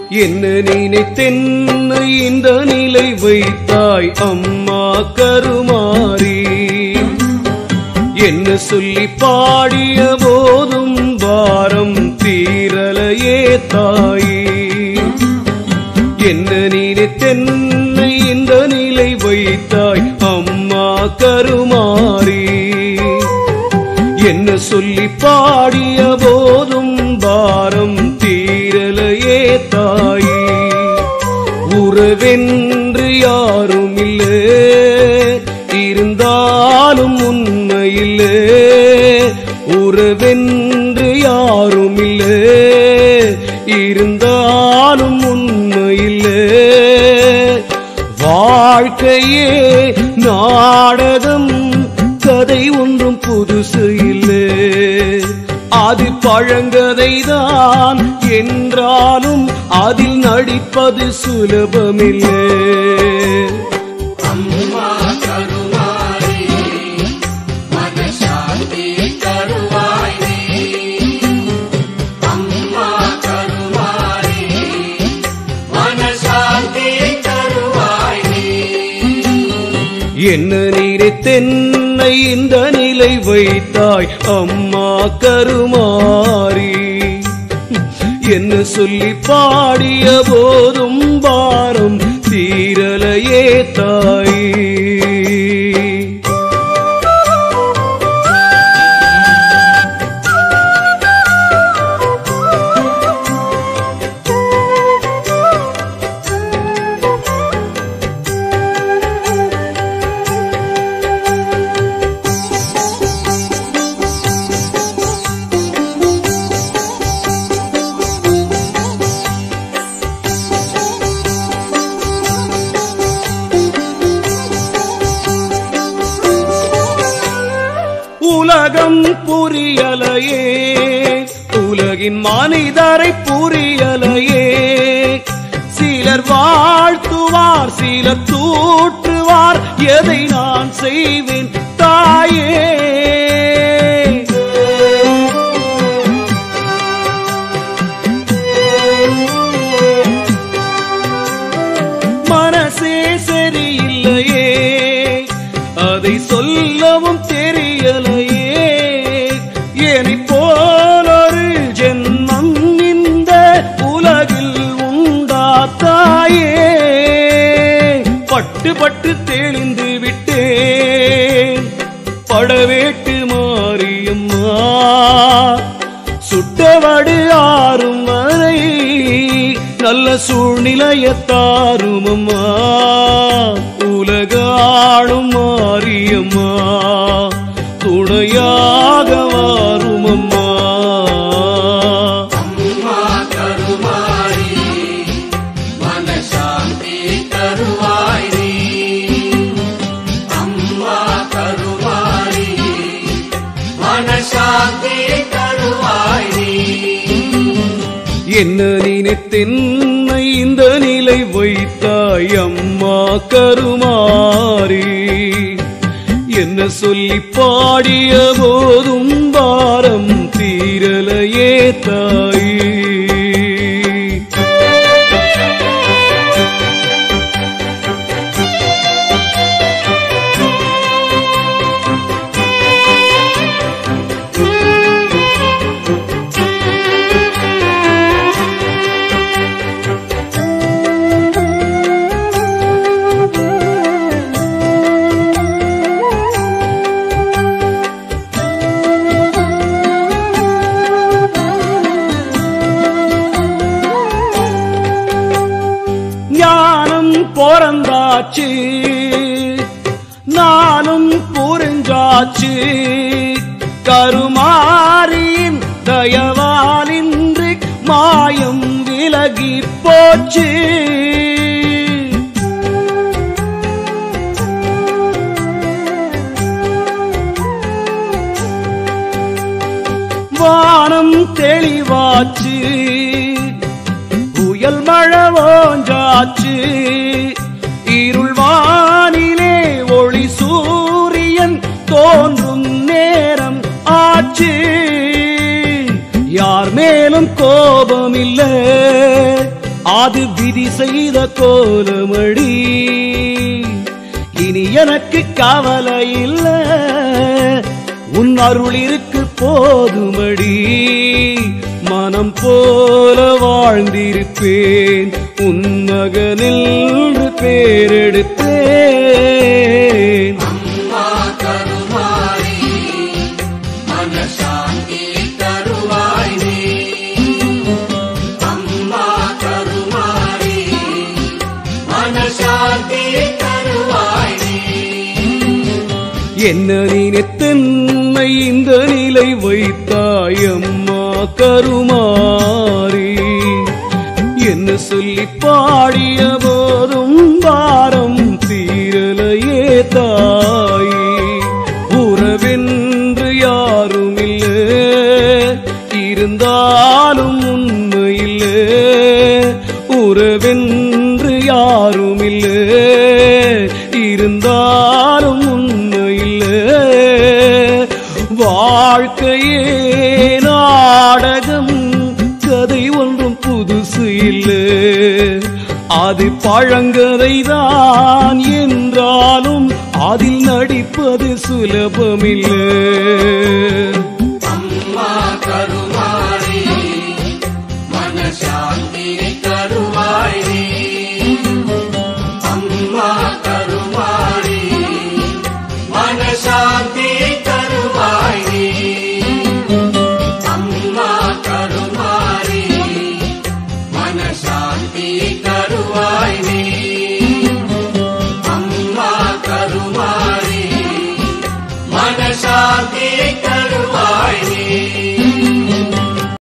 என்ன நினைத்தென்னை இந்த நிலை வைத்தாய் அம்மா கருமாறி என்ன சொல்லி பாடிய போதும் பாரம் தீரலையே தாயே என்ன நினைத்தென்னை இந்த நிலை வைத்தாய் அம்மா கருமாறி என்ன சொல்லி பாடிய போதும் பாரம் தீரலையே தாயே உறவென்று யாரும் இல்லை இருந்தாலும் உண்மையில்லே உறவென்று யாரும் இல்லை இருந்தாலும் உண்மையில்லே வாழ்க்கையே நாடகம் கதை ஒன்றும் புதுசு இல்லை அது பழங்கதைதான் என்றாலும் அதில் நடிப்பது சுலபமில்லை அம்மா கருமாரி மனசாந்தி தருவாய் நீ அம்மா கருமாரி மனசாந்தி தருவாய் நீ என்ன நினைத்தென்னை இந்த நிலை வைத்தாய் அம்மா கருமாறி என்ன சொல்லி பாடிய போதும் பாரம் தீரலையே தாயே உலகம் புரியலையே உலகின் மனிதரை புரியலையே சிலர் வாழ்த்துவார் சிலர் தூற்றுவார் எதை நான் செய்வேன் தாயே மனசே சரியில்லையே அதை சொல்லவும் தெரியலையே என்னை போலொரு ஜென்மம் இந்த உலகில் உண்டா தாயே பட்டு பட்டு தெளிந்து விட்டேன் படவேட்டு மாரியம்மா சுட்டவடு ஆறும் வரை நல்ல சூழ்நிலையத்தாரும் அம்மா உலகாளும் மாரியம்மா துணையாக வாரும் அம்மா அம்மா கருமாரி மனசாந்தி தருவாய் நீ அம்மா கருமாரி மனசாந்தி தருவாய் நீ என்ன நினைத்தென்னை இந்த நிலை வைத்தாய் அம்மா கருமாறி என்ன சொல்லி பாடிய போதும் பாரம் தீரலையே தாயே ஞானம் பிறந்தாச்சு நானும் புரிஞ்சாச்சு கருமாரியின் தயவாலின்றி மாயம் விலகி போச்சு வானம் தெளிவாச்சு புயல் மழை ஓஞ்சாச்சு இருள் வானிலே ஒளி சூரியன் தோன்றும் நேரம் ஆச்சு யார் மேலும் கோபம் இல்ல அது விதி செய்த கோலமடி இனி எனக்கு கவலை இல்ல உன் அருள் இருக்கு போதுமடி மனம் போல வாழ்ந்திருப்பேன் உன் மகனில் பேரெடுத்தேன் அம்மா கருமாரி மனசாந்தி தருவாய் நீ அம்மா கருமாரி மனசாந்தி தருவாய் நீ என்ன நினைத்தென்னை இந்த நிலை வைத்தாய் அம்மா கருமாறி என்ன சொல்லி பாடிய போதும் பாரம் தீரலையே தாயே உறவென்று யாரும் இல்லை இருந்தாலும் உண்மையில்லை உறவென்று யாரும் இல்லை இருந்தாலும் உண்மையில்லை வாழ்க்கையே நாடகம் கதை ஒன்றும் புதுசு இல்லை அது பழங்கதைதான் என்றாலும் அதில் நடிப்பது சுலபமில்லை அம்மா கருமாரி மனசாந்தி தருவாய் நீ அம்மா கருமாரி மனசாந்தி தருவாய் நீ அம்மா கருமாரி மனசாந்தி தருவாய் நீ அம்மா கருமாரி மனசாந்தி